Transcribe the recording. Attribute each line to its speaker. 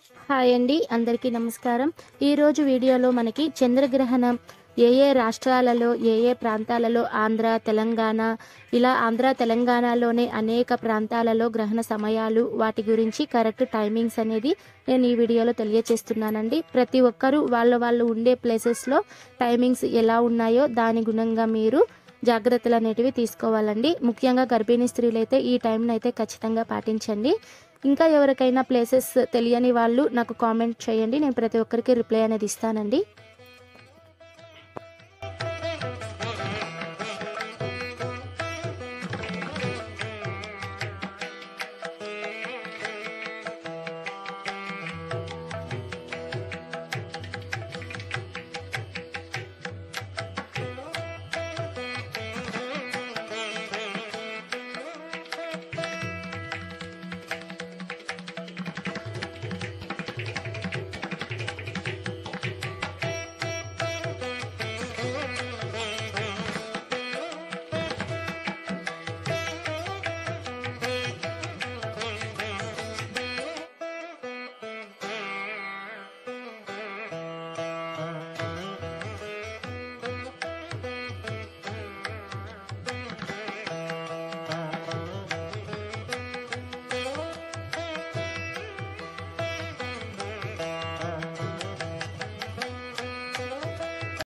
Speaker 1: hi అండి అందరికీ నమస్కారం ఈరోజు వీడియోలో మనకి చంద్రగ్రహణం ఏ ఏ రాష్ట్రాలలో ఏ ఏ ప్రాంతాలలో ఆంధ్ర తెలంగాణ ఇలా ఆంధ్ర తెలంగాణలోనే అనేక ప్రాంతాలలో గ్రహణ సమయాలు వాటి గురించి కరెక్ట్ టైమింగ్స్ అనేది నేను ఈ వీడియోలో తెలియచేస్తున్నానండి ప్రతి ఒక్కరూ వాళ్ళ వాళ్ళు ఉండే ప్లేసెస్లో టైమింగ్స్ ఎలా ఉన్నాయో దాని గుణంగా మీరు జాగ్రత్తలు అనేటివి తీసుకోవాలండి ముఖ్యంగా గర్భిణీ స్త్రీలు అయితే ఈ టైంని అయితే ఖచ్చితంగా పాటించండి ఇంకా ఎవరికైనా ప్లేసెస్ తెలియని వాళ్ళు నాకు కామెంట్ చేయండి నేను ప్రతి ఒక్కరికి రిప్లై అనేది ఇస్తానండి